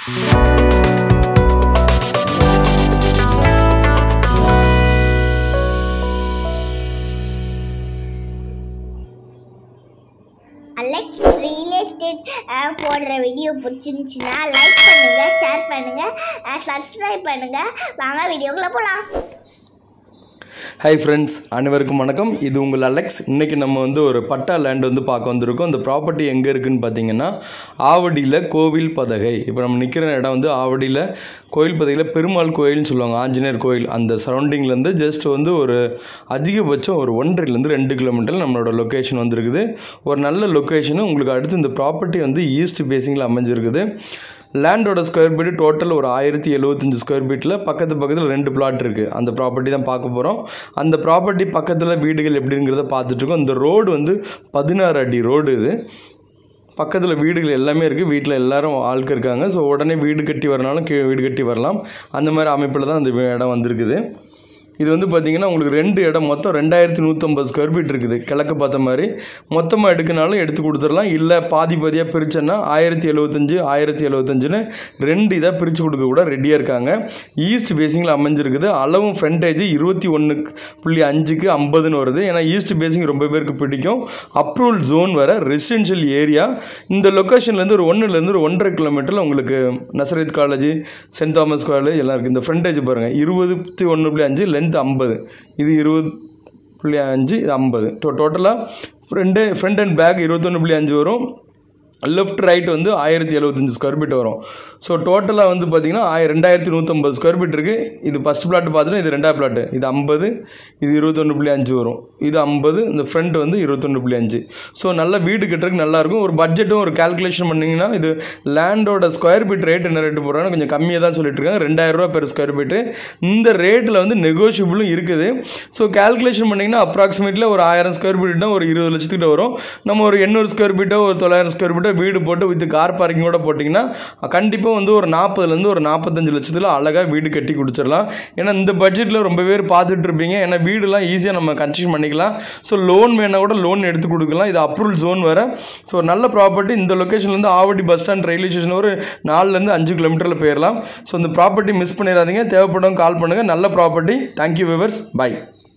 Alex real estate போடுற video பிடிச்சிருந்துச்சுன்னா like பண்ணுங்க ஷேர் பண்ணுங்க சப்ஸ்கிரைப் பண்ணுங்க வாங்க வீடியோக்குள்ள போகலாம் ஹாய் ஃப்ரெண்ட்ஸ் அனைவருக்கும் வணக்கம் இது உங்கள் அலெக்ஸ் இன்றைக்கி நம்ம வந்து ஒரு பட்டா லேண்ட் வந்து பார்க்க வந்திருக்கோம் இந்த ப்ராப்பர்ட்டி எங்கே இருக்குன்னு பார்த்தீங்கன்னா ஆவடியில் கோவில் பதகை இப்போ நம்ம நிற்கிற இடம் வந்து ஆவடியில் கோவில் பதகையில் பெருமாள் கோயில்னு சொல்லுவாங்க ஆஞ்சநேயர் கோயில் அந்த சரௌண்டிங்லேருந்து ஜஸ்ட் வந்து ஒரு அதிகபட்சம் ஒரு ஒன்றரைலேருந்து ரெண்டு கிலோமீட்டர் நம்மளோட லொக்கேஷன் வந்திருக்குது ஒரு நல்ல லொக்கேஷனு உங்களுக்கு அடுத்து இந்த ப்ராப்பர்ட்டி வந்து ஈஸ்ட் பேசிங்கில் அமைஞ்சிருக்குது லேண்டோட ஸ்கொயர் ஃபீட்டு டோட்டல் ஒரு ஆயிரத்தி எழுபத்தஞ்சு ஸ்கொயர் ஃபீட்டில் பக்கத்து பக்கத்தில் ரெண்டு பிளாட் இருக்குது அந்த ப்ராப்பர்ட்டி தான் பார்க்க போகிறோம் அந்த ப்ராப்பர்ட்டி பக்கத்தில் வீடுகள் எப்படிங்கிறத பார்த்துட்ருக்கோம் இந்த ரோடு வந்து பதினாறு அடி ரோடு இது பக்கத்தில் வீடுகள் எல்லாமே இருக்குது வீட்டில் எல்லாரும் ஆட்கள் இருக்காங்க ஸோ உடனே வீடு கட்டி வரனாலும் கீழே வீடு கட்டி வரலாம் அந்த மாதிரி அமைப்பில் தான் அந்த இடம் வந்திருக்குது இது வந்து பார்த்திங்கன்னா உங்களுக்கு ரெண்டு இடம் மொத்தம் ரெண்டாயிரத்தி நூற்றம்பது ஸ்கொயர் ஃபீட் இருக்குது கிழக்கு பார்த்த மாதிரி மொத்தமாக எடுக்கனாலும் எடுத்து கொடுத்துடலாம் இல்லை பாதி பாதியாக பிரிச்சேன்னா ஆயிரத்தி எழுபத்தஞ்சு ஆயிரத்தி எழுபத்தஞ்சுன்னு ரெண்டு இதாக பிரித்து கொடுக்க கூட ரெடியாக இருக்காங்க ஈஸ்ட் பேசிங்கில் அமைஞ்சிருக்குது அளவும் ஃப்ரண்டேஜ் இருபத்தி ஒன்று புள்ளி அஞ்சுக்கு ஐம்பதுன்னு வருது ஏன்னா ஈஸ்ட் பேசிங் ரொம்ப பேருக்கு பிடிக்கும் அப்ரூவல் ஜோன் வர ரெசிடென்ஷியல் ஏரியா இந்த லொக்கேஷன்லேருந்து ஒரு ஒன்றுலேருந்து ஒரு ஒன்றரை கிலோமீட்டரில் உங்களுக்கு Nazareth college saint Thomas college எல்லாம் இருக்குது இந்த ஃப்ரண்டேஜ் பாருங்கள் இருபத்தி ஒன்று புள்ளி அஞ்சு லென்த் ஐம்பது இது இருபது புள்ளி அஞ்சு இது ஐம்பது டோ டோட்டலாக ஃப்ரண்டு ஃப்ரண்ட் அண்ட் பேக் இருபத்தொன்று புள்ளி அஞ்சு வரும் லெஃப்ட் ரைட் வந்து ஆயிரத்தி எழுபத்தஞ்சு ஸ்கொயர் ஃபீட் வரும் ஸோ டோட்டலாக வந்து பார்த்தீங்கன்னா ஆய ரெண்டாயிரத்தி நூற்றம்பது ஸ்கொயர் ஃபீட் இருக்குது இது ஃபஸ்ட் பிளாட் பார்த்துட்டு இது ரெண்டாவது பிளாட்டு இது ஐம்பது இது இருபத்தொன்று புள்ளி அஞ்சு வரும் இது ஐம்பது இந்த ஃப்ரண்ட் வந்து இருபத்தொன்று புள்ளி அஞ்சு ஸோ நல்ல வீடு கட்டுறதுக்கு நல்லாயிருக்கும் ஒரு பட்ஜெட்டும் ஒரு கால்குலேஷன் பண்ணிங்கன்னா இது லேண்டோட ஸ்கொயர் ஃபீட் ரேட் என்ன ரேட்டு போடுறாங்க கொஞ்சம் கம்மியாக தான் சொல்லிட்டு இருக்காங்க ரெண்டாயிரரூவா பெர் ஸ்கொயர் ஃபீட்டு இந்த ரேட்டில் வந்து நெகோஷியபிளும் இருக்குது ஸோ கால்குலேஷன் பண்ணிங்கன்னா அப்ராக்சிமேட்லி ஒரு ஆயிரம் ஸ்கொயர் ஃபீட்னா ஒரு இருபது லட்சத்துக்கிட்ட வரும் நம்ம ஒரு எண்ணூறு ஸ்கொயர் ஃபீட்டோ ஒரு தொள்ளாயிரம் ஸ்கொயர் ஃபீட்டோ வீடு போட்டு வித் கார் பார்க்கிங்கோட போட்டிங்கன்னா கண்டிப்பாக வந்து ஒரு நாற்பதுலேருந்து ஒரு நாற்பத்தஞ்சு லட்சத்தில் அழகாக வீடு கட்டி கொடுத்துடலாம் ஏன்னா இந்த பட்ஜெட்டில் ரொம்ப பேர் பார்த்துட்டு இருப்பீங்க ஏன்னா வீடுலாம் ஈஸியாக நம்ம கன்ஸ்ட்ரக்ஷன் பண்ணிக்கலாம் ஸோ லோன் வேணால் கூட லோன் எடுத்து கொடுக்கலாம் இது அப்ரூவல் ஜோன் வர ஸோ நல்ல ப்ராப்பர்ட்டி இந்த லொக்கேஷன்லேருந்து Avadi bus stand railway station ஒரு நாலுலேருந்து அஞ்சு கிலோமீட்டரில் போயிடலாம் ஸோ இந்த ப்ராப்பர்ட்டி மிஸ் பண்ணிடாதீங்க தேவைப்படும் கால் பண்ணுங்கள் நல்ல ப்ராப்பர்ட்டி தேங்க்யூ விவர்ஸ் பை